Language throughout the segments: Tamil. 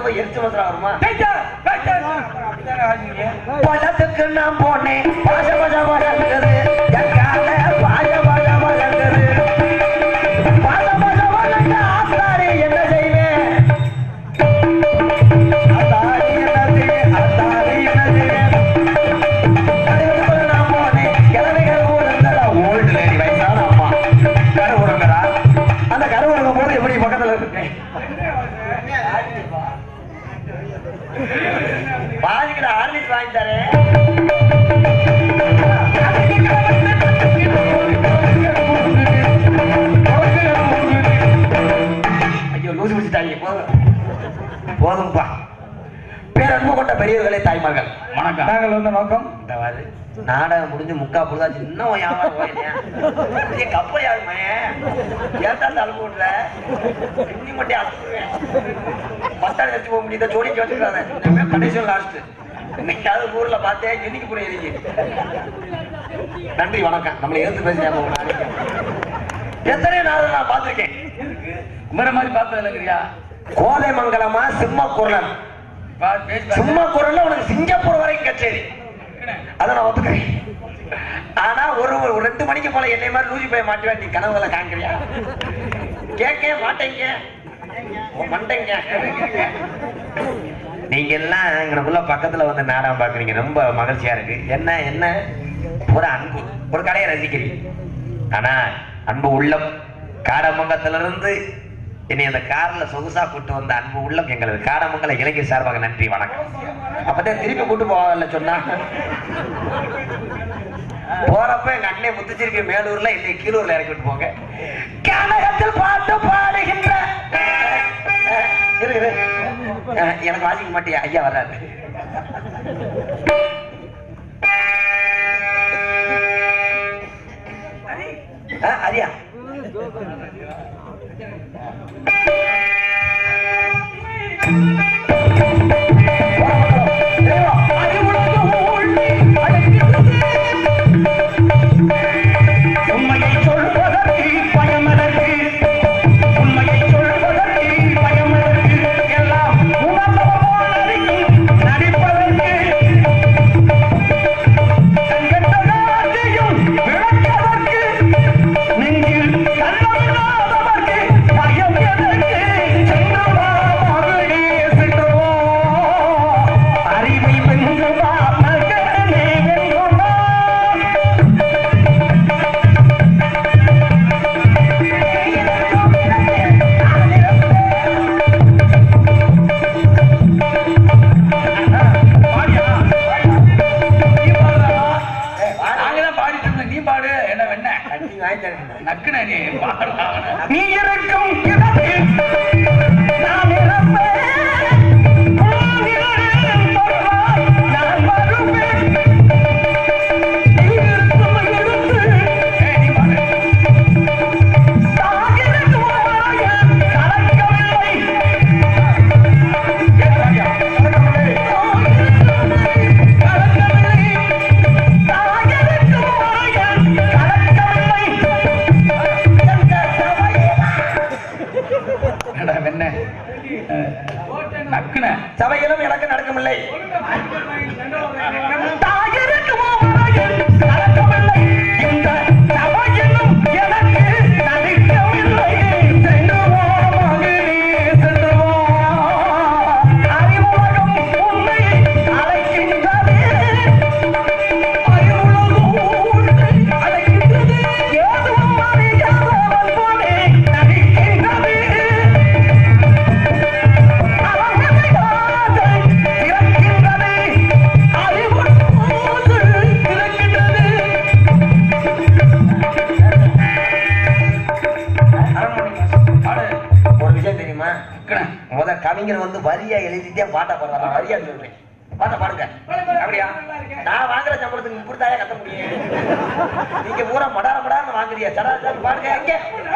போய் எரிச்சு மசரா வருமா டைட்டா, டைட்டா. அப்படிதானே ஆடுவீங்க? பழத்துக்கு நான் போனேன் பாச பாச வளர்ந்தது எங்கால பாச பாச வளர்ந்தது பாச பாச வளர்ந்த ஆத்தாரி என்ன செய்வேன் ஆத்தாரி என்ன செய்வேன் ஆத்தாரி என்ன செய்வேன் கருவறைக்குள்ள நான் போனேன் கிழமைகள் ஊருங்கடா ஓல்டு லேடி வயசான அம்மா கருவுறங்கடா அந்த கருவுறங்கும் போது எப்படி பக்கத்துல இருக்கேன் பாதிக்கிற ஆர்மிஸ் வாங்கி தரேன் ஐயோ லூசு பிடிச்சிட்டாங்க போதும் போதும்பா பேரன்பு கொண்ட பெரியவர்களே தாய்மார்கள் வணக்கம் நாங்கள் வந்த நோக்கம் இந்த வாரு நாடகம் முடிஞ்சு முக்கா பொழுதாச்சு இன்னும் உன் வியாபாரம் போயினே பெரிய கப்பல் யாருமே ஏத்தா தழுப்பு விடல இன்னி மட்டும் அசுவேன் பத்தாள் வச்சு போக முடியுத ஜோடிக்கு வச்சுக்கிறாங்க கடைசி லாஸ்ட் இன்னைக்காவது ஊர்ல பார்த்தேன் இன்னைக்கு புரிய எழுதி நன்றி வணக்கம் நம்மளை எழுத்து பேசினாங்க உங்க நாளைக்கு எத்தனை நாள் நான் பார்த்திருக்கேன் குமர மாதிரி பார்த்தது இல்லைங்கய்யா கோதை மங்கலமா சிம்ம குரலன் பா- பேசி பார்த்தேன். சிம்ம குரல்ல உனக்கு சிங்கப்பூர் வரைக்கும் கச்சேரி அதை நான் ஒத்துக்கிறேன் ஆனா ஒரு ஒரு ரெண்டு மணிக்கு போல என்னை மாதிரி லூசி போய் மாட்டுவா நீ கனவுல காண்கிறியா கேட்க மாட்டேங்க உன் மண்டைங்க நீங்க எல்லாம் எங்களுக்குள்ள பக்கத்துல வந்து நாடகம் பாக்குறீங்க ரொம்ப மகிழ்ச்சியா இருக்கு என்ன என்ன ஒரு அன்பு ஒரு கலையை ரசிக்கிறீங்க ஆனா அன்பு உள்ளம் காடமங்கலத்துல இருந்து என்னை அந்த கார்ல சொகுசா கூட்டு வந்த அன்பு உள்ளம் எங்களது காடமங்கல இளைஞர் சார்பாக நன்றி வணக்கம் அப்பதான் திருப்பி கூட்டு போவாங்கல்ல சொன்னா போறப்ப எங்க அண்ணன் முத்துச்சிருப்பி மேலூர்ல இல்லை கீழூர்ல இறக்கி விட்டு போங்க கனகத்தில் பாட்டு பாடுகின்ற இரு, இரு. அஹ், எனக்கு வாசிக்க மாட்டியா ஐயா வர்றாரு அஹ், அரியா உண்மையை சொல்வதற்கு பயமதற்கு உண்மையை சொல்வதற்கு பயமதற்கு எல்லாம் உணர்ந்தவர் போல் நடிக்கும் நடிப்பதற்கு சங்கத்தனாதையும் விளக்கதற்கு நெஞ்சில் கள்ளமில்லாதவர்க்கு பயம் எதற்கு சென்று வா மகளே சென்று வா அறிவை வென்று வா மகனே வென்று வா பாடியா? நீ பாடுடா. நாங்கதான் பாடிட்டு இருந்தோம். நீ பாடு என்ன வெண்ண கட்டி வாங்கி தரேன் நக்குன நீ பாடுடா. நீ இருக்கும் இடத்தில் நான் இருப்பேன். உன்னிடம் வருவாய், நான் வருவேன். நீ இருக்கும் இடத்தில் ஏய், நீ பாடு. தாகிருக்கும் மாயம் கலக்கவில்லை. ஏய், பாடியா? கலக்கவில்லை. கலக்கவில்லை. தாகிருக்கும் மாயம் கலக்கவில்லை. என்னடா வெண்ண நக்குன சபையிலும் எனக்கு நடக்கவில்லை தாயிரக்குமோ மறையில் கலக்கவில்லை. இந்த சபையிலும் எனக்கு நடிக்கவில்லை. சென்று வா மகனே, சென்று வா. அறிவுலகம் உன்னை அழைக்கின்றது. அறிவுலகம் உன்னை அழைக்கின்றது. ஏதும் அறியாதவன் போலே நடிக்கின்றது. ஒரு விஷயம் தெரியுமா முத கவிஞர் வந்து வரியா எழுதிட்டே பாட்டா பாடுவாங்க வரியா சொல்றேன் பாட்டை பாடுங்க அப்படியா நான் வாங்குற சம்பளத்துக்கு இப்படித்தாயா கத்த முடியும் நீங்க பூரா மடார மடார்னு வாங்குறியா சடா சடா பாடுங்க எங்க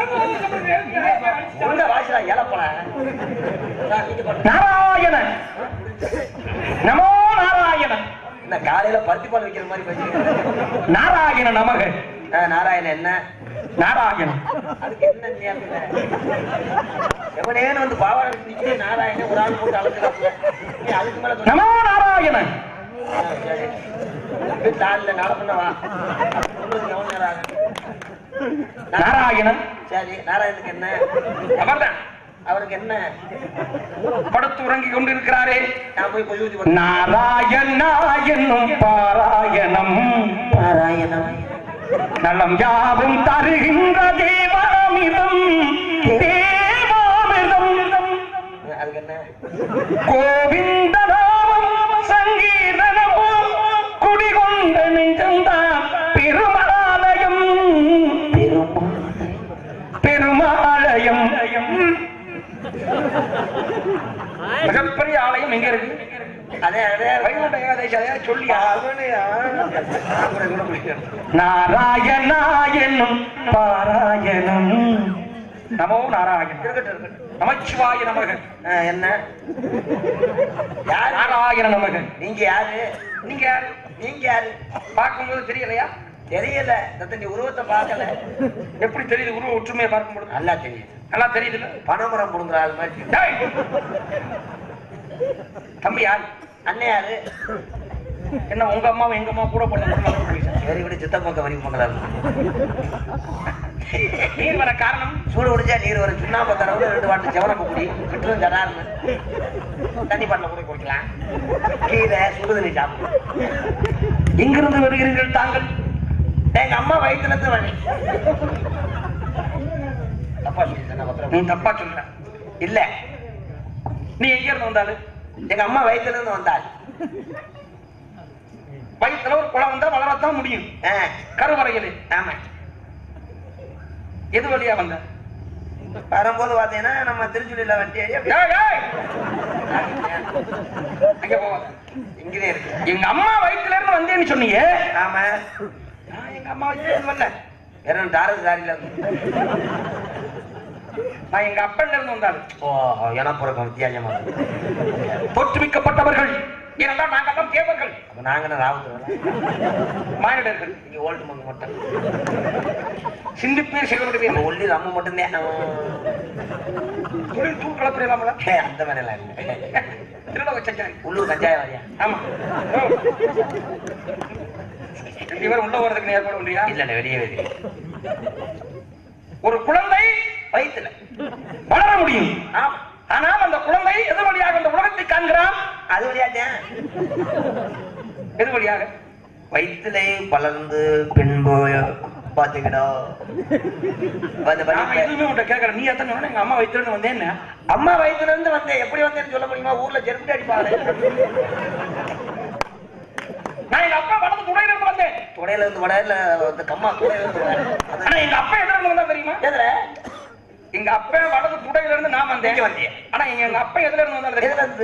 உள்ள வாசிடா இழப்பல நீங்க பாடுங்க. நாராயண நமோ நாராயண என்ன காலையில பருத்தி பால் வைக்கிற மாதிரி பேசுறீங்க நாராயண நமக ஆ, நாராயணன் என்ன நாராயண அதுக்கு என்ன ஞாபகம் இல்ல? எவனேன்னு வந்து பாவாடை நிக்கிற நாராயணன் ஒரு ஆள் போட்டு அழுக்கிறாப்புல நீ அதுக்கு மேல சொன்ன- நமோ நாராயணன் சரி. வீட்டுல ஆள் இல்ல, நாளை பின்ன வா சொல்றது எவ்வளவு நேரம் ஆகும்? நாராயணன் சரி நாராயணனுக்கு என்ன அவர்தான் அவருக்கு என்ன படுத்து உறங்கிக் கொண்டிருக்கிறாரே நான் போய் கொசு ஊத்தி போட்டேன் நாராயணா என்னும் பாராயணம் நாராயணம் நலம் யாவும் தருகின்ற தேவாமிதம் தேவாமிதம் அதுக்கு என்ன கோவிந்த நாமம் சங்கீதனமும் குடிகொண்ட நெஞ்சந்தான் பெருமாலயம் பெருமாலயம் மிகப்பெரிய ஆலயம் எங்க இருக்கு அதே அதே வைகுண்ட ஏகாதசி அதையாவது சொல்லி அவனே, ஆ, அப்புறம் கூட பிடிக்காது. நாராயணா என்னும் பாராயணம் நமோ நாராயணன் இருக்கட்டும், இருக்கட்டும். நமச்சிவாய நமக ஆ, என்ன யாரு நாராயண நமக நீங்க யாரு நீங்க யாரு நீங்க யாரு பார்க்கும்போது தெரியலையா தெரியல தத்த நீ உருவத்தை பார்க்கல எப்படி தெரியுது உருவ ஒற்றுமையை பார்க்கும்போது நல்லா தெரியுது நல்லா தெரியுதுல்ல பனைமரம் புடுங்குற ஆள் மாதிரி தெரியுது. டேய்! தம்பி யாரு அண்ணன் யாரு என்ன உங்க அம்மாவும் எங்க அம்மா கூட போல சரி விட சித்தப்பக்க வரி பொங்கலாரு நீர் வர காரணம் சூடு குடிச்சா நீர் வரும் சுண்ணாம்பு தரவு ரெண்டு வாட்டு செவனப்ப குடி விட்டுரும் தராருன்னு தண்ணி பண்ண கூட குடிக்கலாம் கீரை சுடுதண்ணி சாப்பிடும் எங்கிருந்து வருகிறீர்கள் தாங்கள் எங்க அம்மா வயிற்றுல இருந்து வழி தப்பா சொல்லிட்டேன் பத்திரம் நீ தப்பா சொல்ற இல்ல நீ எங்க இருந்து வந்தாலு எங்க அம்மா வயிற்றுல இருந்து வந்தாள் வயிற்றுல ஒரு குளம் வந்தா வளரத்தான் முடியும் ஆ, கருவறையில் ஆமா எது வழியா வந்த வரும்போது பாத்தீங்கன்னா நம்ம திருச்சுழியில வண்டி ஏறி அப்படியே ஏய், ஏய்! அங்க போவாத இங்கேயே இருக்கு எங்க அம்மா வயிற்றுல இருந்து வந்தேன்னு சொன்னீங்க ஆமா நான் எங்க அம்மா வயிற்றுல இருந்து வரல வெறும் தாரது தாரியில இருந்து நான் எங்க அப்பன்ல இருந்து வந்தாரு ஓ எனப்புறக்கம் வித்தியாசமா இருக்கு. தோற்றுவிக்கப்பட்டவர்கள் ஏனென்றால் நாங்கெல்லாம் தேவர்கள் அப்ப நாங்க என்ன ராவுத்துறோம் மானிடர்கள் நீங்க ஓல்டு மங்க மட்டும் சிந்திப்பே செய்வதற்கு நம்ம ஒல்லி நம்ம மட்டும்தான் தொழில் தூள் கலப்புறாமல ஏ, அந்த மாதிரி எல்லாம் இல்லை திருட வச்சாங்க உள்ளூர் கஞ்சாய வரியா ஆமா ஓ. ரெண்டு பேரும் உள்ள போறதுக்கு ஏற்பாடு பண்றியா இல்ல இல்ல வெளியே வெளியே ஒரு குழந்தை வயிற்றுல வளர முடியும் ஆமா ஆனால் அந்த குழந்தை எது வழியாக அந்த உலகத்தை காண்கிறான் அது வழியாட்டேன் எது வழியாக வயிற்றுல வளர்ந்து பின்பு பாத்துக்கிடோ வந்து நாம பண்ணி எதுவுமே உன்ட்ட கேட்கறேன் நீ எத்தனை சொன்ன எங்க அம்மா வயிற்றுல வந்தேன்னு அம்மா வயிற்றுல இருந்து வந்தேன் எப்படி வந்தேன்னு சொல்ல முடியுமா ஊர்ல ஜெர்மனி அடிப்பாங்க நான் எங்க அப்பா வலது துணையில இருந்து வந்தேன் துடையில இருந்து வட இல்ல அந்த கம்மா துடையில இருந்து வட ஆனா எங்க அப்பா எதுல இருந்து வந்தா தெரியுமா எதுல எங்க அப்பா வலது துடையில இருந்து நான் வந்தேன் இங்க வந்தியா? ஆனா எங்க எங்க அப்பா எதுல இருந்து வந்தா தெரியுமா எதுல இருந்து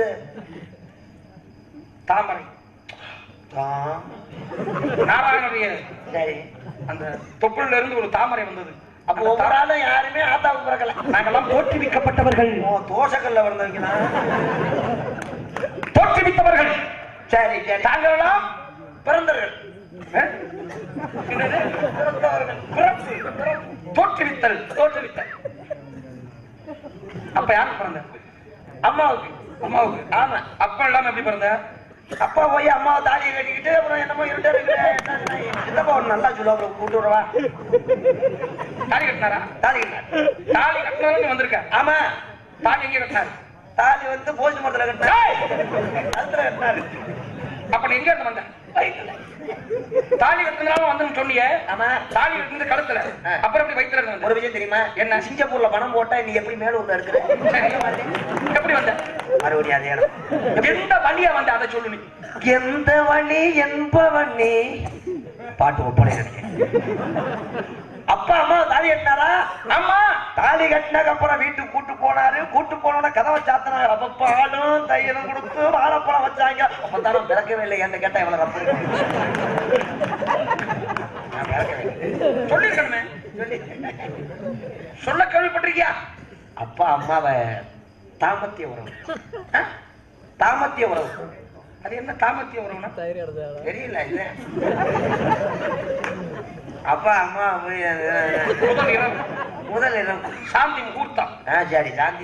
தாமரை ஆ, நாராயணனுடைய சரி அந்த தொப்புள்ள இருந்து ஒரு தாமரை வந்தது அப்ப ஒவ்வொரு ஆளும் யாருமே ஆத்தாவுக்கு பிறக்கல நாங்கெல்லாம் தோற்றுவிக்கப்பட்டவர்கள் ஓ தோசைக்கல்ல வந்தவங்களா தோற்றுவித்தவர்கள் சரி சரி தாங்களெல்லாம் பிறந்தவர்கள் அஹ், என்னது? பிறந்தவர்கள் பிறப்பு, பிறப்பு. தோற்றுவித்தல் தோற்றுவித்தல் அப்ப யாருக்கு பிறந்த அம்மாவுக்கு அம்மாவுக்கு ஆமா அப்பா இல்லாம எப்படி பிறந்த அப்பா போய் அம்மாவை தாலியை கட்டிக்கிட்டு அப்புறம் என்னமோ இருட்டா இருக்கு சித்தப்பா ஒண்ணு நல்லா சொல்லுவாங்க கூட்டு விடவா தாலி கட்டினாரா தாலி கட்டினார் தாலி கட்டினாரு வந்திருக்க ஆமா தாலி எங்க கட்டினாரு தாலி வந்து போஸ்ட் மரத்துல கட்டினார் ஏய்! கழுத்துல கட்டினாரு அப்ப நீ எங்க இருந்து வந்த தாலி கட்டினாலும் வந்து சொன்னீங்க ஆமா தாலி கட்டினது கழுத்துல ஆ. அப்புறம் எப்படி வயிற்றுல இருந்து ஒரு வந்த விஷயம் தெரியுமா என்ன? சிங்கப்பூர்ல பணம் போட்டா நீ எப்படி மேலூர்ல இருக்கிற சரி. எப்படி வந்த மறுபடியும் அதே இடம் எந்த வழியா வந்த அதை சொல்லு நீ எந்த வழி என்பவன் நீ பாட்டு ஒப்பனை நினைக்கிறேன் அப்பா அம்மா தாலி கட்டினாரா ஆமா தாலி கட்டினதுக்கு அப்புறம் வீட்டுக்கு கூட்டு போனாரு கூட்டு போனோட கதவை சாத்தினாங்க அப்ப பாலும் தையலும் கொடுத்து வாழைப்பழம் வச்சாங்க அப்பதானே பிறக்கவே இல்லை என்ன கேட்டா இவ்வளவு ரப்பு இருக்கு. நான் பிறக்கவே இல்லை. சொல்லிருக்கணுமே சொல்லி சொல்ல கேள்விப்பட்டிருக்கியா அப்பா அம்மாவை தாமத்திய உறவு ஆ? தாமத்திய உறவு அது என்ன தாமத்திய உறவுனா தெரியல இது அப்பா அம்மா போய் அது- முதல் இரவு முதல் இடம் சாந்தி முகூர்த்தம் ஆ சரி சாந்தி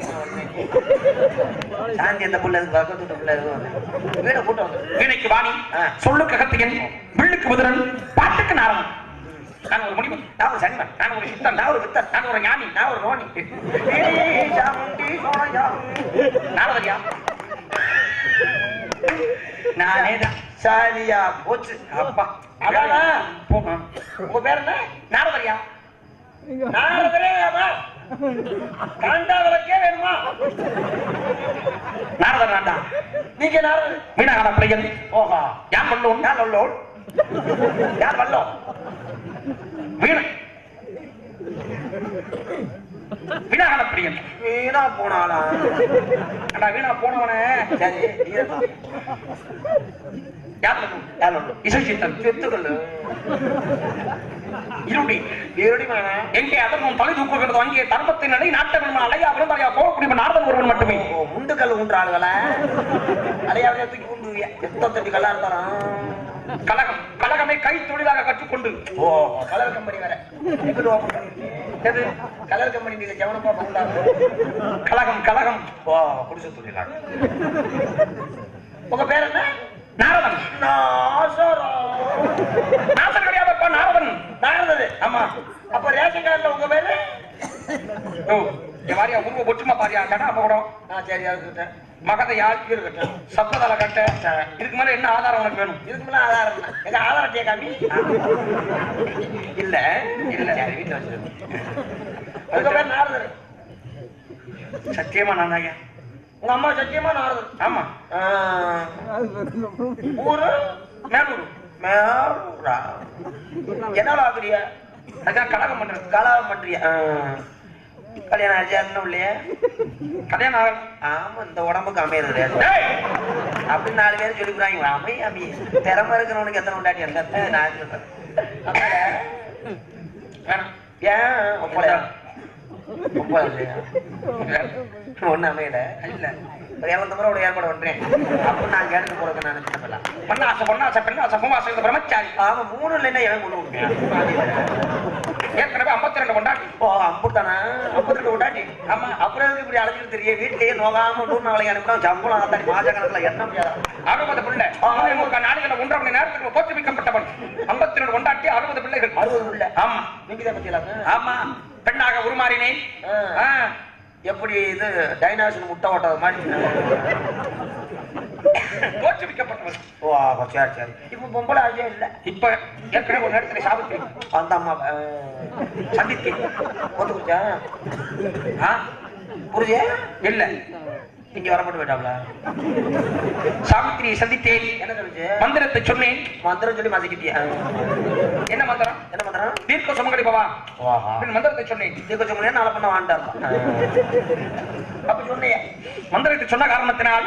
சாந்தி அந்த புள்ள இருக்கு பக்கத்து வீட்டு புள்ள இருக்கு வீட கூட்டம் வந்து வீணைக்கு வாணி ஆ. சொல்லுக்கு அகத்தியன் வில்லுக்கு புதிரன் பாட்டுக்கு நாரதன் நான் ஒரு முடிவு நான் ஒரு சனிமன் நான் ஒரு சித்தன் நான் ஒரு வித்தன் நான் ஒரு ஞானி நான் ஒரு ரோனி சாமுண்டி சோனையா நாரதரியா நானே தான் சாலியா போச்சு அப்பா அதானா? போங்க உங்க பேர் என்ன நாரதரியா நாரதரே காண்டாவலக்கே வேணுமா நாரதர் நான்டா நீங்க நாரதர் மீனாகார பிள்ளையன் ஓஹா யான் பண்ணோம் யார் வல்லோன் யார் வல்லோன் வீணை வீணாகார பிரியன் வீணா போனாளா அடா வீணா போனவனே சரி யார் பண்ணும் யார் வல்லோன் இசை சித்தன் செத்துக்கொள்ளு இருடி இருடி மேனா எங்கே அதன் தலை தூக்குகிறது அங்கே தர்மத்தின் நடை நாட்டவன் அலையா விருந்தாயா போகக்கூடிய நாரதன் ஒருவன் மட்டுமே ஓ, முண்டுக்கல் உண்டு ஆளுகள அடையாள தூக்கி உண்டு எத்த தட்டி கல்லா இருந்தாலும் கலகம் கலகமே கை தொழிலாக கற்றுக்கொண்டு ஓ கலர் கம்பெனி வேற எங்கிட்டு ஓப்பன் பண்ணிருக்கீங்க எது கலர் கம்பெனி நீங்க ஜவனப்பா பவுண்டாங்க கலகம் கலகம் ஓ குடிசை தொழிலாக உங்க பேர் என்ன நாரதன் நாசரம் நாசர் கிடையாதப்பா நாரதன் நாரதது ஆமா அப்ப ரேஷன் கார்டுல உங்க பேரு ஓ என் மாதிரியா உருவ ஒற்றுமை பாரியா கடா போடும் ஆ சரி இருக்கட்டும் மகதையால் இருக்கட்டும் சப்ததல கட்ட இதுக்கு மேல என்ன ஆதாரம் உனக்கு வேணும் இதுக்கு மேல ஆதாரம் என்ன? எங்க ஆதார் அட்டையை காமி இல்ல இல்ல சரி வீட்டுல வச்சிருக்கேன் உங்க பேர் நாரதர் சத்தியமா நான் ஐயா உங்க அம்மா சத்தியமா நாரதர் ஆமா ஆ, ஊரு மேலூர் மேரூரா என்ன ஆகுறியா அதான் கலகம் பண்றது கலாபம் பண்றியா ஆ. கல்யாணம் ஆச்சு இன்னும் இல்லையா கல்யாணம் ஆகல. ஆமா இந்த உடம்புக்கு அமையிறது ரேஷன். டேய் அப்படின்னு நாலு பேர் சொல்லிக்கிறாங்க அமை அமி திறமை இருக்கிறவனுக்கு எத்தனை உண்டாட்டி அந்த நான் சொல்றேன் அதனால வேணாம் ஏன் ஒப்பலையா ஒப்பலை இல்லையா ஒண்ணு அமையல இல்ல ஒரு இரநூத்தி முறை ஒரு ஏற்பாடு பண்றேன் அப்ப நான் கேட்டு போறதுக்கு நான் நினைச்சேன் பண்ணாசை பொண்ணாசை பெண்ணாசை பூமாசை இந்த பிரம்மச்சாரி ஆமா மூணு இல்லைன்னா எனக்கு கொண்டு கொடுப்பேன் ஏற்கனவே 52 ரெண்டு கொண்டாடி ஓ அம்புட்டானா ஐம்பத்தி ரெண்டு உண்டாட்டி ஆமா அப்புறம் எதுக்கு இப்படி அழைச்சிட்டு தெரியும் வீட்லயே நோகாம நூறு நாளைக்கு அனுப்பினா சம்பளம் அத்தாடி மாச கணக்குல என்ன முடியாது அறுபது பிள்ளை முக்கால் நாடுகளை ஒன்றரை மணி நேரத்துக்கு தோற்றுவிக்கப்பட்டவன் ஐம்பத்தி ரெண்டு கொண்டாட்டி அறுபது பிள்ளைகள் அறுபது உள்ள ஆமா நீங்க தான் பத்தியலாங்க ஆமா பெண்ணாக உருமாறினேன் ஆ. ஆ. எப்படி இது டைனாசன் முட்டை ஓட்டது மாதிரி தோற்றுவிக்கப்பட்டவன் ஓ ஆஹா, சரி சரி இப்ப பொம்பளை ஆசையே இல்ல இப்ப ஏற்கனவே ஒரு நேரத்தில் சாபித்திரி அந்த அம்மா சந்தித்தேன் கொத்து குடிச்சா ஆ? புரிஞ்சே இல்ல இங்க வரப்பட்டு போயிட்டாப்ல சாவித்திரியை சந்தித்தேன் என்ன சொல்லுச்சு மந்திரத்தை சொன்னேன் மந்திரம் சொல்லி மசிக்கிட்டியா என்ன மந்திரம் என்ன மந்திரம் தீர்க்க சுமங்கலி பவா ஓஹா அப்படின்னு மந்திரத்தை சொன்னேன் இது கொஞ்சம் முன்னே நாளை பண்ண வாண்டாப்பா அப்ப சொன்னியே மந்திரத்தை சொன்ன காரணத்தினால்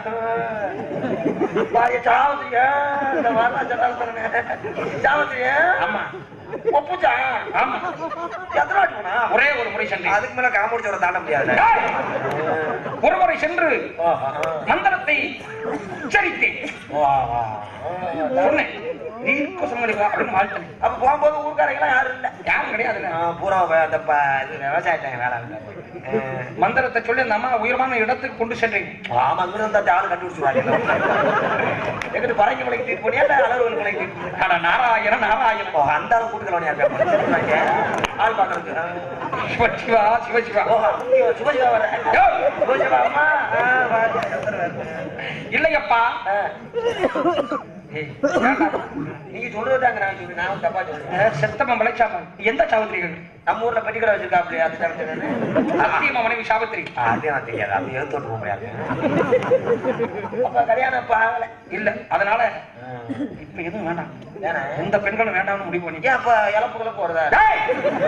சாவத்திரியா இந்த வாரம் சொன்னாங்க சாவத்திரியா ஆமா ஒப்புச்சா ஆமா எத்தனை வாட்டி போனா ஒரே ஒரு முறை சென்றேன் அதுக்கு மேல காமூடி சொல்ல தாண்ட முடியாது ஏய்! ஒரு முறை சென்று மந்திரத்தை உச்சரித்தேன் சொன்னேன் தீர்க்க சுமங்கலி பவா அப்படின்னு வாழ்த்தேன் அப்ப போகும்போது ஊர்க்காரங்க எல்லாம் யாரும் இல்ல யாரும் கிடையாதுல்ல ஆ, பூரா வ- அந்த ப- இது விவசாயத்தாங்க வேலை இல்ல. மந்திரத்தை சொல்லி அந்த அம்மா உயரமான இடத்துக்கு கொண்டு சென்றேன் ஆ, ஆமா அங்க இருந்தா ஆளு கண்டுபிடிச்சுவாங்க எங்கிட்ட பறங்கி மலைக்கு தீர்ப்பு பண்ணியா இல்ல அளவுகள் மலைக்கு தீர்ப்பு பண்ணியா? அட நாராயண நாராயண ஓ, அந்த ஆளு கூட்டுக்கலவனியா இருக்காங்க ஆள் பாக்குறதுக்கு ஆ. சிவ சிவா சிவ சிவா ஓ, இங்க சிவசிவா வர யோ! சிவசிவா அம்மா ஆ, வா, வந்துருவாரு. இல்லையப்பா ஆ, ஏய், வேண்டாம். நீங்க சொல்றதுதாங்க நான் சொல்றேன் நான் தப்பா சொல்றேன் அஹ், செத்தம்மன் விளைச்சாமன் எந்த சாவித்திரிகள் நம்ம ஊர்ல பெட்டி கடை வச்சிருக்காப்லையா அது தவிர்த்து சத்தியம்மா மனைவி சாவித்திரி அது எனக்கு தெரியாது அது எழுத்து விட்டு போக முடியாது அப்ப கல்யாணம் இப்ப ஆகல இல்ல அதனால இப்ப எதுவும் வேண்டாம் ஏன்னா எந்த பெண்களும் வேண்டாம்னு முடிவு பண்ணி ஏன் அப்ப இழப்புகளை போறதா டேய்!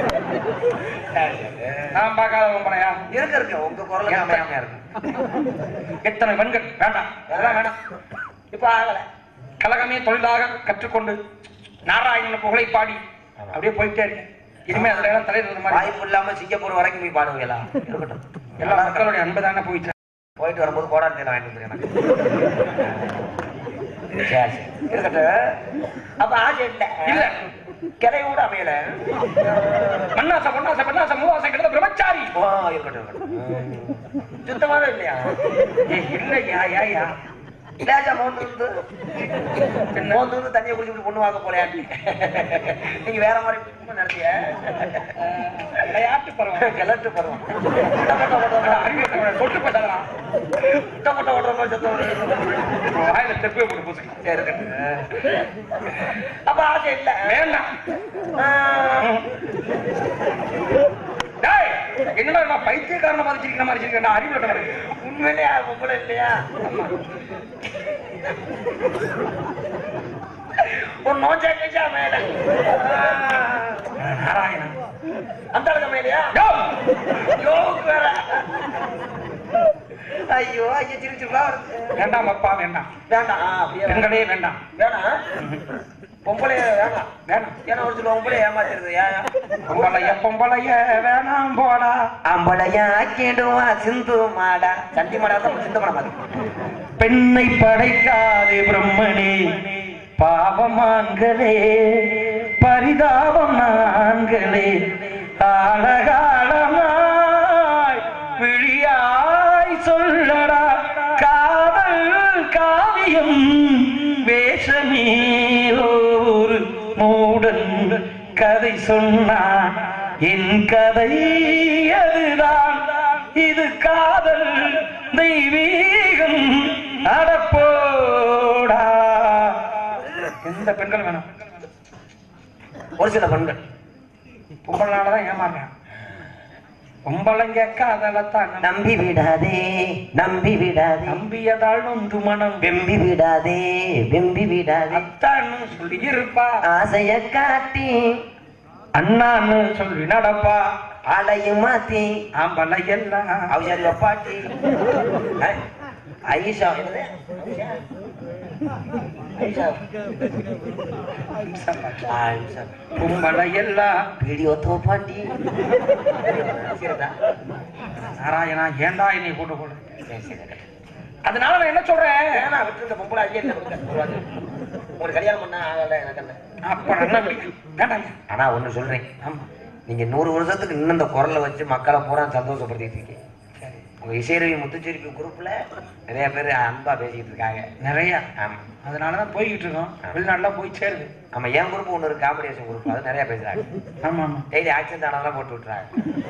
நான் பார்க்காத உங்களையா இருக்கு இருக்கு உங்க குரலுக்கு அமையாமையா இருக்கு எத்தனை பெண்கள் வேண்டாம் அதெல்லாம் வேண்டாம் இப்ப ஆகல கலகமே தொழிலாக கற்றுக்கொண்டு நாராயணன் புகழை பாடி அப்படியே போயிட்டே இருக்கேன் இனிமே அதுல எல்லாம் தலைவர் மாதிரி வாய்ப்பு இல்லாம சிங்கப்பூர் வரைக்கும் போய் பாடுவீங்களா இருக்கட்டும் எல்லா மக்களுடைய அன்பு தானே போயிட்டு போயிட்டு வரும்போது கோடான் தேல வாங்கிட்டு வந்துருக்கேன் எனக்கு சரி சரி இருக்கட்டும் அப்ப ஆசை இல்ல இல்ல கிளை கூட அமையல மண்ணாசை பொன்னாசை பெண்ணாசை மூவாசை கிட்ட பிரம்மச்சாரி ஓ இருக்கட்டும் இருக்கட்டும் சுத்தமாவே இல்லையா ஏய், இல்லையா ஏயா லேசா மோந்து இருந்து மோந்து இருந்து தண்ணியை குடிச்சுட்டு பொண்ணு வாங்க போலையாண்டி நீங்க வேற மாதிரி குடும்பம் நடத்திய விளையாட்டு பருவம் கிளட்டு பருவம் அறிவியல் தொட்டு போட்டாரா முட்டை ஓடுற மாதிரி சத்தம் வருது. வாயில தெப்பே போட்டு பூசிக்கலாம் சரி, இருக்கட்டும். அப்ப ஆசை இல்ல வேண்டாம் ஆ, டேய் என்னடா நான் பைத்தியக்காரனை மதிச்சிருக்கிற மாதிரி இருக்கேன் அறிவுள்ள உண்மையிலேயா பொம்பளை இல்லையா ஒரு நோஞ்சா கேச்சா மேல நாராயணா அந்த அளவுக்கு மேலையா யோ! யோக்கு வேற ஐயோ ஐயோ சிரிச்சுக்கலாம் வருது வேண்டாம் அப்பா வேண்டாம் வேண்டாம் ஆ, அப்படியே வேண்டாம். பெண்களே வேண்டாம் வேணாம் பொம்பளை வேணாம் வேண்டாம் ஏன்னா ஒரு சில பொம்பளை ஏமாத்திருது ஏன் பொம்பளைய பொம்பளைய வேணாம் போடா அம்பளையா ஆக்கிடுவா சிந்து மாடா சண்டி மாடா தான் சிந்து மாடா மாதிரி பெண்ணை படைக்காதே பிரம்மனே பாவமான்களே பரிதாபம் நான்களே ஆழகாலமாய் விழியாய் சொல்லடா காதல் காவியம் வேஷமே ஒரு மூடன் கதை சொன்னான் என் கதை அதுதான் இது காதல் தெய்வீகம் அடப்போடா எந்த பெண்கள் வேணும் ஒரு சில பெண்கள் பொம்பளைனாலதான் ஏமாறுறேன் பொம்பளைங்க காதலத்தான் நம்பி- நம்பி விடாதே நம்பி விடாதே நம்பியதால் நொந்து மனம் வெம்பி விடாதே வெம்பி விடாதே அத்தான்னு சொல்லி இருப்பா ஆசைய காட்டி அண்ணான்னு சொல்லி நடப்பா ஆளையும் மாத்தி ஆம்பளை எல்லாம் அவசாரி வப்பாட்டி ஐ- ஐஷா என்னது ஐஷா ஐஷா பொம்பளை எல்லாம் வீடியோ தோப்பாண்டி சரிதா நாராயணா ஏண்டா என்னை போட்டு போடு சரி சரி அதனால நான் என்ன சொல்றேன் ஏன்னா விட்டு இந்த பொம்பளை ஐயா இல்லை உங்களுக்கு கல்யாணம் பண்ண ஆகல எனக்கு அந்த அப்ப நல்லா பிடிக்கும் வேண்டாங்க ஆனா ஒண்ணு சொல்றேன் ஆமா நீங்க நூறு வருஷத்துக்கு இன்னும் இந்த குரலை வச்சு மக்களை பூரா சந்தோஷப்படுத்திட்டு இருக்கீங்க சரி உங்க இசைரவி முத்துச்சிரிப்பு குரூப்ல நிறைய பேர் அன்பா பேசிட்டு இருக்காங்க நிறைய ஆமா அதனாலதான் போய்கிட்டு இருக்கோம் வெளிநாடுலாம் போய் சேருது ஆமா என் குரூப் ஒண்ணு இருக்கு காம்படிஷன் குரூப் அது நிறைய பேசுறாங்க ஆமா ஆமா டெய்லி ஆக்சிடென்ட் ஆனாலும் போட்டு விட்டுறாங்க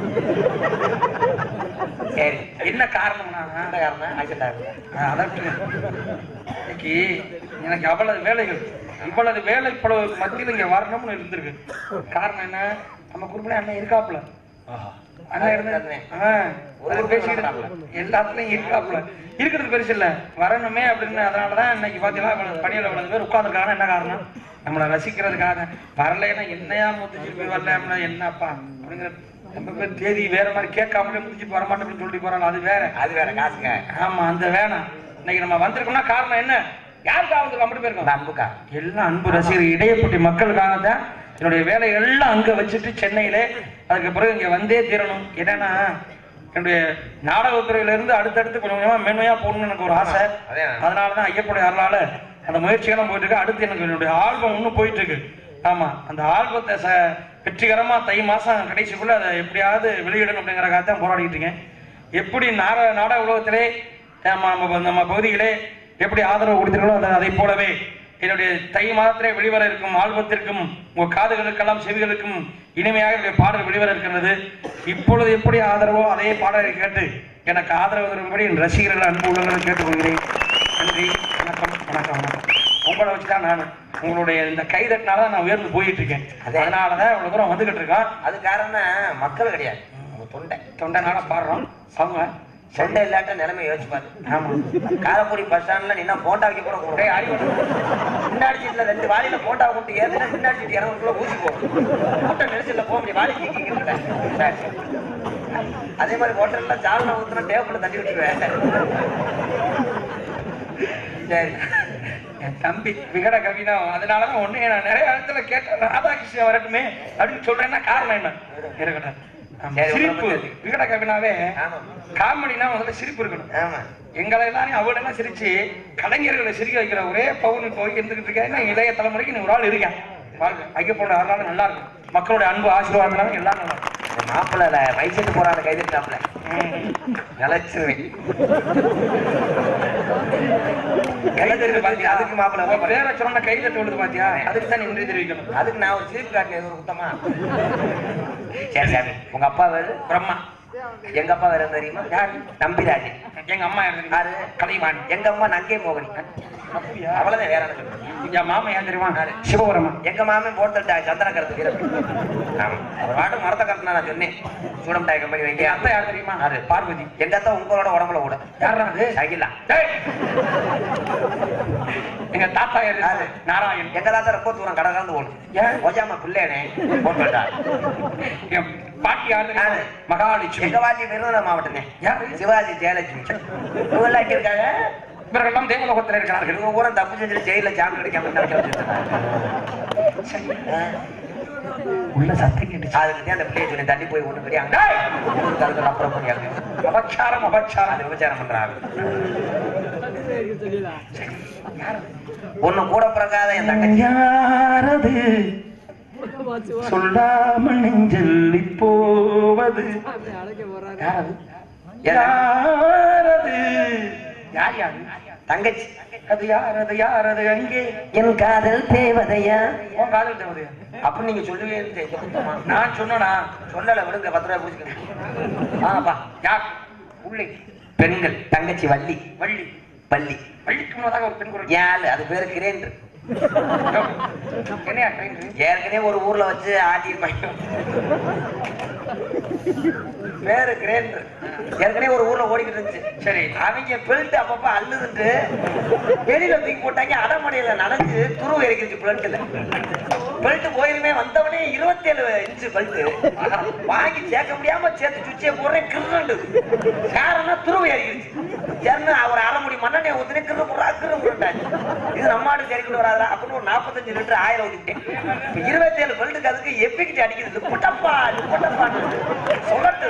சரி என்ன காரணம்னா என்ன காரணம் ஆக்சிடென்ட் ஆகுது அதற்கு இன்னைக்கு எனக்கு அவ்வளவு வேலைகள் இவ்வளவு வேலை பளவு மத்தியில் இங்க வரணும்னு இருந்திருக்கு காரணம் என்ன நம்ம குரூப்ல அண்ணன் இருக்காப்புல அண்ணன் இருந்து ஆ, அது பேசிக்கிட்டு எல்லாத்துலயும் இருக்காப்புல இருக்கிறது பெருசு இல்ல வரணுமே அப்படின்னு அதனாலதான் இன்னைக்கு பாத்தீங்கன்னா இவ்வளவு பணியில இவ்வளவு பேர் உட்கார்ந்துருக்காங்க என்ன காரணம் நம்மளை ரசிக்கிறதுக்காக வரலைன்னா என்னையா முத்துச்சு வரல என்னப்பா அப்படிங்கிற நம்ம பேர் தேதி வேற மாதிரி கேட்காமலே முடிச்சுட்டு வர மாட்டோம்னு சொல்லிட்டு போறாங்க அது வேற அது வேற காசுங்க ஆமா அந்த வேணாம் இன்னைக்கு நம்ம வந்திருக்கோம்னா காரணம் என்ன யாருக்காக வந்திருக்கோம் அப்படி இந்த போயிருக்கோம் அன்புக்கா எல்லாம் அன்பு ரசிகர் இடையப்பட்டி மக்களுக்காக தான் என்னுடைய வேலைகள் எல்லாம் அங்க வச்சுட்டு சென்னையில அதுக்கு பிறகு இங்க வந்தே தீரணும் என்னன்னா என்னுடைய நாடகத்துறையில இருந்து அடுத்தடுத்து கொஞ்சம் கொஞ்சமா மென்மையா போகணும்னு எனக்கு ஒரு ஆசை அதே. அதனாலதான் ஐயப்படைய அருளால அந்த முயற்சியெல்லாம் போயிட்டு இருக்கு அடுத்து எனக்கு என்னுடைய ஆல்பம் இன்னும் போயிட்டு இருக்கு ஆமா அந்த ஆல்பத்தை ச வெற்றிகரமா தை மாசம் கடைசிக்குள்ள அதை எப்படியாவது வெளியிடணும் அப்படிங்கறக்காக தான் போராடிட்டு இருக்கேன் எப்படி நாட நாடக உலகத்திலே நம்ம நம்ம நம்ம பகுதியிலே எப்படி ஆதரவு கொடுத்தீர்களோ அதை அதை போலவே என்னுடைய தை மாதத்திலே வெளிவர இருக்கும் ஆல்பத்திற்கும் உங்க காதுகளுக்கெல்லாம் செவிகளுக்கும் இனிமையாக என்னுடைய பாடல் வெளிவர இருக்கிறது இப்பொழுது எப்படி ஆதரவோ அதே பாடலை கேட்டு எனக்கு ஆதரவு தரும்படி என் ரசிகர்கள் அன்பு உள்ளங்களை கேட்டுக்கொள்கிறேன் நன்றி வணக்கம் வணக்கம் வணக்கம் உங்களை வச்சுதான் நான் உங்களுடைய இந்த கைதட்டினால தான் நான் உயர்ந்து போயிட்டு இருக்கேன் அதே. அதனாலதான் இவ்வளவு தூரம் வந்துகிட்டு இருக்கோம் அது காரணம் மக்கள் கிடையாது உங்க தொண்டை தொண்டைனால பாடுறோம் அவங்க தொண்டை இல்லாட்ட நிலைமை யோசிச்சு பாரு ஆமா காரக்குடி பஸ் ஸ்டாண்ட்ல நின்னா போண்டா வைக்க கூட கூட டேய், அறிவு முன்னாடி சீட்ல ரெண்டு வாளியில போண்டா கொண்டு ஏறினா முன்னாடி சீட் இரநூறுக்குள்ள ஊசி போகும் கூட்டம் நெரிசல்ல போக முடியும் வாளி கீக்கிட்டு அதே மாதிரி ஹோட்டல்ல சால்னா ஊத்துனா டேபிள்ல தள்ளி விட்டுருவேன் சரி என் தம்பி விகட கவிதம் அதனாலதான் ஒண்ணு நான் நிறைய இடத்துல கேட்டேன் ராதாகிருஷ்ணன் வரட்டுமே அப்படின்னு சொல்றேன்னா காரணம் என்ன இருக்கட்டும் ஆமா, சரி, சிரிப்பு உங்களை பத்தி. விகட கவினாவே ஆமா காமெடினா முதல்ல சிரிப்பு இருக்கணும் ஆமா எங்களை எல்லாரையும் அவளெல்லாம் சிரிச்சு கலைஞர்களை சிரிக்க வைக்கிற ஒரே பவுன் இப்போ இருந்துகிட்டு இருக்கேன் இளைய தலைமுறைக்கு நீ ஒரு ஆள் இருக்கேன் வாழ்க ஐயப்பனோட அருளால நல்லா இருக்கும் மக்களுடைய அன்பு ஆசீர்வாதம் எல்லாம் நல்லா இருக்கும் இந்த மாப்பிள்ளை வயசுக்கு போறாங்க கைதிட்டாப்ல ம். நிலைச்சிருவேன் கைதட்டு பாத்தியா அதுக்கு மாப்பிள்ளை உன் பேரை சொன்ன கை தட்டு விழுது பாத்தியா அதுக்கு தான் நீ நன்றி தெரிவிக்கணும் அதுக்கு நான் ஒரு சிரிப்பு காட்டினேன் ஒரு குத்தமா சரி சாமி உங்க அப்பா வேறு பிரம்மா எங்க அப்பா வேற தெரியுமா யாரு நம்பிராஜ் எங்க அம்மா யார் தெரியுமா யாரு கலைவாணி எங்க அம்மா நங்கை மோகனி அப்படியா அவ்வளவுதான் வேற எனக்கு தெரியும். என் மாமா ஏன் தெரியுமா சிவபுரமா எங்க மாமன் போட்டுட்டா சந்தன கருத்து வீரர் ஆமா அவர் பாட்டு மரத்தை கட்டினா நான் சொன்னேன் சூடம்டாய் கம்பெனி வைக்க என் அத்தை யார் தெரியுமா யாரு பார்வதி எங்க அத்தா உங்களோட உடம்புல கூட யாரா அது சகிலா டேய். எங்க தாத்தா யாரு யாரு? நாராயண் எங்க தாத்தா ரொம்ப தூரம் கடை கலந்து போகணும் ஏன்? ஓஜாம பிள்ளைனே போட்டுட்டா என் பாட்டி யாரு தெரியுமா? யாரு? மகாலட்சுமி எங்க வாட்டி விருதுநகர் மாவட்டமே யாரு? சிவாஜி ஜெயலட்சுமி இவங்கெல்லாம் இங்க இருக்காங்க இவர்களெல்லாம் தேவலோகத்தில் இருக்கிறார்கள் இவங்க கூட தப்பு செஞ்சுட்டு ஜெயில ஜாமீன் கிடைக்காம நினைக்க உள்ள சத்தம் கேட்டுச்சு அதுக்கு அந்த பிள்ளைய சொல்லி தள்ளி போய் ஒண்ணு கிடையாது டேய். அப்புறம் பண்ணியாங்க அபச்சாரம் அபச்சாரம் அது விபச்சாரம் பண்றாங்க ஒண்ணு கூட பிறக்காத என் தங்கச்சி யாரது சொல்லாமல் நெஞ்சல்லி போவது யாரது என் யாரது யார் யாரு தங்கச்சி அது யாரது யாரது அங்கே என் காதல் தேவதையா உன் காதல் தேவதையா அப்ப நீங்க சொல்லுவே சுத்தமா நான் சொன்னனா சொல்லல விடுங்க பத்து ரூபாய் புடிச்சுக்கங்க ஆப்பா யார் உள்ளே பெண்கள் தங்கச்சி வள்ளி வள்ளி பள்ளி வள்ளிக்கு முன்னதாக ஒரு பெண் குரல் ஏழு அது பேரு கிரேண்டர் என்னையா ட்ரெயின் ஏற்கனவே ஒரு ஊர்ல வச்சு ஆட்டி பையன் பேரு கிரேண்டர் ஏற்கனவே ஒரு ஊர்ல ஓடிக்கிட்டு இருந்துச்சு சரி அவங்க பெல்ட் அப்பப்ப அள்ளுதுட்டு வெளியில தூக்கி போட்டாங்க அடமடையில நனைஞ்சு துருவு இறக்கிச்சு பெல்ட்ல பெல்ட் போயிருமே வந்தவனே இருபத்தேழு இன்ச்சு பெல்ட் வாங்கி சேர்க்க முடியாம சேர்த்து சுச்சியை போடுறேன் கிருண்டு காரணம் துருவு இறக்கிடுச்சு சேர்ந்து ஒரு அரை முடி மண்ணெண்ணெய் ஊத்துனே கிரு புறா கிரு புறாச்சு இது நம்ம ஆடு சரிக்கிட்டு வராதா அப்படின்னு ஒரு நாற்பத்தஞ்சு லிட்டர் ஆயிரம் ஊத்திட்டேன் இப்ப இருபத்தேழு பெல்ட்டுக்கு அதுக்கு எப்பிக்கிட்டு அடிக்குது லுப்பட்டப்பா லுப்பட்டப்பான்னு சொல்லட்டு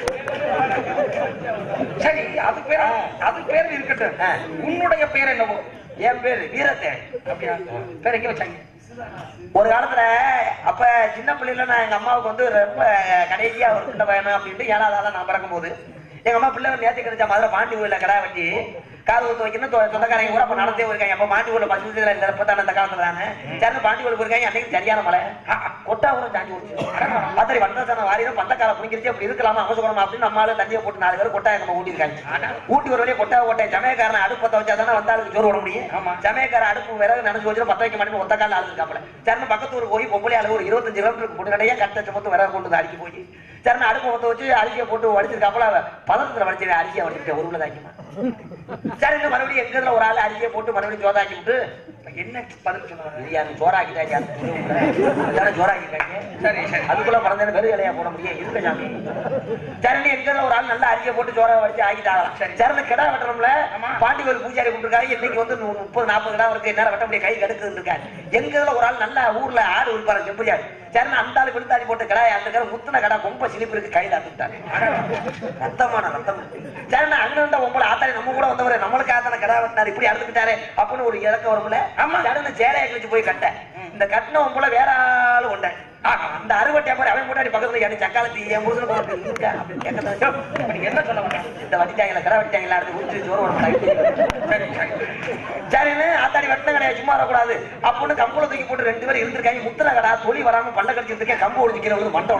சரி அது பேர் அது பேர் இருக்கட்டும் ஆ. உன்னுடைய பேர் என்னவோ என் பேரு வீரத்தேன் அப்படியா பேர் எங்க வச்சாங்க ஒரு காலத்துல அப்ப சின்ன பிள்ளைல நான் எங்க அம்மாவுக்கு வந்து ரொம்ப கடைசியா ஒரு பிள்ளை வேணும் அப்படின்ட்டு ஏழாவது ஆளா நான் பிறக்கும் போது எங்க அம்மா பிள்ளை நேற்று கிடைச்ச மதுரை பாண்டி கோயில கடை வச்சு காது ஊத்து வைக்கணும் தொ- சொந்தக்காரங்க கூட அப்ப நடந்தே போயிருக்காங்க அப்ப பாண்டி கோயில பசு இந்த இருப்பதான அந்த காலத்துல தானே சரி பாண்டி கோயில் போயிருக்காங்க அன்னைக்கு சரியான மழை ஆ, ஆ, கொட்டா கூட சாஞ்சி ஓடிச்சு பத்திரி வந்ததான வாரியம் பந்தக்கால புடிங்கிருச்சு அப்படி இருக்கலாமா அவசரமா அப்படின்னு நம்மளால தண்ணியை போட்டு நாலு பேர் கொட்டாய நம்ம ஊட்டிருக்காங்க ஊட்டி ஒரு வழியே கொட்டா கொட்டாய் சமயக்காரன் அடுப்பு பத்த வச்சா தானே வந்தாலும் சோறு விட முடியும் ஆமா. சமயக்கார அடுப்பு விறகு நினைச்சு வச்சு பத்த வைக்க மாட்டேன் ஒத்த கால ஆளுக்காப்ல சரண பக்கத்து ஊருக்கு போய் பொம்பளை ஆளு ஒரு இருபத்தஞ்சு கிலோமீட்டருக்கு போட்டு கடையா கட்ட சுமத்து விறகு கொண்டு வந்து அடிக்க போய் சரண அடுப்பு ஒத்த வச்சு அரிசியை போட்டு வடிச்சிருக்காப்புல பதத்துல வடிச்சு அரிசியை வடிச்சிருக்கேன் ஒரு உள்ள தாக்கிமா சரி இன்னும் மறுபடியும் எங்க இதுல ஒரு ஆள் அரிசியை போட்டு மறுபடியும் சோதாக்கி விட்டு என்ன பதில் சொல்லுவாங்க இது யாரு சோறாக்கிட்டாங்க எல்லாரும் சோறாக்கிட்டாங்க சரி சரி அதுக்குள்ள பிறந்தேன்னு வெறும் இலையா போட முடியும் இருக்க சாமி சரணி எங்க ஒரு ஆள் நல்லா அரிசியை போட்டு சோற வச்சு ஆகிட்டாங்களாம் சரி சரண கிடா வெட்டணும்ல ஆமா. பாண்டி கோயில் பூஜாரி கூப்பிட்டுருக்காரு இன்னைக்கு வந்து நூ- முப்பது நாற்பது கிடா இருக்கு என்ன வெட்ட முடிய கை கடுக்குன்னு இருக்காரு எங்க இதுல ஒரு ஆள் நல்லா ஊர்ல ஆடு இருப்பாரு செம்புஜாரி சரண அந்த ஆளு விழுந்தாடி போட்டு கடா அந்த கடை முத்துன கடா கொம்ப சிலிப்பு இருக்கு கையில அத்துட்டாரு ரத்தமான ரத்தம் சரண அங்க இருந்த உங்களை ஆத்தாரி நம்ம கூட வந்தவரு நம்மளுக்கு ஆத்தான கடா வெட்டினாரு இப்படி அறுத்துக்கிட்டாரு அப்படின்னு ஒரு இறக்க வரும்ல ஆமா. சரண சேலையை கழிச்சு போய் கட்ட இந்த கட்டின உங்களை வேற ஆளு கொண்ட அந்த அறுவட்டை மாதிரி அவன் முன்னாடி பக்கத்துல எனக்கு சக்காலத்தி என் முருகன் போட்டு இருக்கா அப்படின்னு கேட்கறது இப்ப நீங்க என்ன சொல்ல வந்தீங்க? இந்த வட்டிட்டாங்களா கடை வட்டிட்டாங்களா அடுத்து உரிச்சு சோறு விட மாட்டாங்க சரி சரி சரின்னு ஆத்தாடி வெட்டின கடையா சும்மா வரக்கூடாது அப்படின்னு கம்பளை தூக்கி போட்டு ரெண்டு பேரும் இருந்திருக்காங்க முத்திர கடா தொலி வராம பல்ல கடிச்சு இருக்கேன் கம்பு ஒடிக்கிறவங்க மண்டை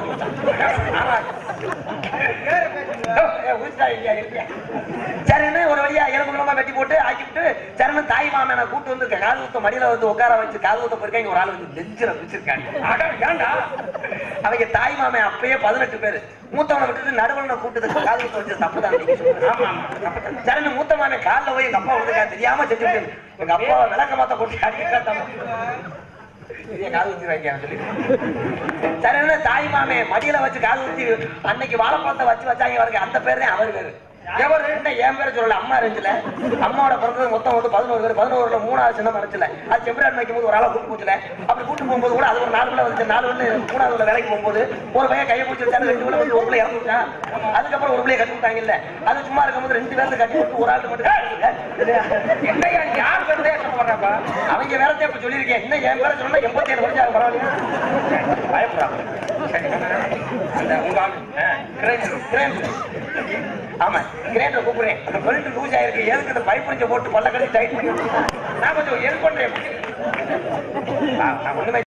ஒடிச்சு சரின்னு ஒரு வழியா எலும்புலமா வெட்டி போட்டு ஆக்கிவிட்டு சரின்னு தாய் மாமனை கூட்டு வந்து காது ஊத்த மடியில வந்து உட்கார வச்சு காது ஊத்த போயிருக்காங்க ஒரு ஆள் வந்து நெஞ்சில பிடிச்சிருக்காங்க அட, ஏன்டா அவங்க தாய் மாமன் அப்பயே பதினெட்டு பேரு மூத்தவனை விட்டுட்டு நடுவனை கூட்டத்துக்கு காது ஊத்த வச்சு தப்பு தான் நீங்க சொல்றது. ஆமா ஆமா தப்புதான். சரின்னு மூத்த மாமன் காலில் போய் எங்க அப்பா விழுந்துக்கா தெரியாம செஞ்சு விட்டு எங்க அப்பா விளக்க மாத்த போட்டு அடிக்க காது ஊத்தி வைக்க சொல்லி சரின்னு தாய் மாமே மடியில வச்சு காது ஊத்தி அன்னைக்கு வாழைப்பழத்தை வச்சு வச்சாங்க அவருக்கு அந்த பேர் தான் அவர் பேரு எவரு என்ன என் பேரை சொல்லல அம்மா இருந்துச்சுல அம்மாவோட பிறந்தது மொத்தம் வந்து பதினோரு பேர் பதினோருல மூணாவது சின்ன மனசுல அது செம்பரான் வைக்கும் போது ஒரு ஆளை கூட்டு போச்சுல அப்படி கூட்டு போகும்போது கூட அது ஒரு நாலு பிள்ளை வந்துச்சு நாலு வந்து மூணாவது உள்ள வேலைக்கு போகும்போது ஒரு பையன் கையை பிடிச்சி வச்சாரு ரெண்டு பிள்ளை வந்து ஒரு பிள்ளை இறந்து விட்டான் அதுக்கப்புறம் ஒரு பிள்ளைய கட்டி விட்டாங்க இல்ல அது சும்மா இருக்கும்போது ரெண்டு பேர்த்து கட்டி விட்டு ஒரு ஆள் மட்டும் கட்டி விட்டுருக்க. என்னையா யார் பேருந்தே சொல்றாப்பா அவங்க வேறத்தை இப்ப சொல்லியிருக்கேன் இன்னும் என் பேரை சொன்னா எண்பத்தி ஏழு வருஷம் ஆகும் பரவாயில்ல பயப்படுறாங்க அந்த உங்க ஆளு கிரைண்டர் கிரேண்டர் ஆமா கிரேண்டர் கூப்பிடுறேன் அந்த பெல்ட் லூஸ் ஆயிருக்கு எதுக்கு இந்த பைப் புரிஞ்ச போட்டு பல்ல கட்டி டைட் பண்ணி நான் கொஞ்சம் ஹெல்ப் பண்றேன் நான் நான் ஒண்ணுமே